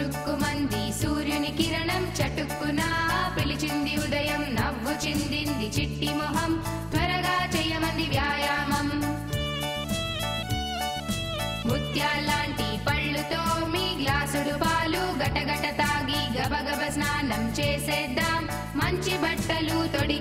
చురుక్కుమంది సూర్యుని కిరణం చటుక్కున పిలిచింది ఉదయం నవ్వు చిందింది చిట్టి మొహం త్వరగా చెయ్యమంది వ్యాయామం ముత్యాలాంటి పళ్ళుతో మీ గ్లాసుడు పాలు గటగట తాగి గబగబ స్నానం చేసేద్దాం మంచి బట్టలు తొడి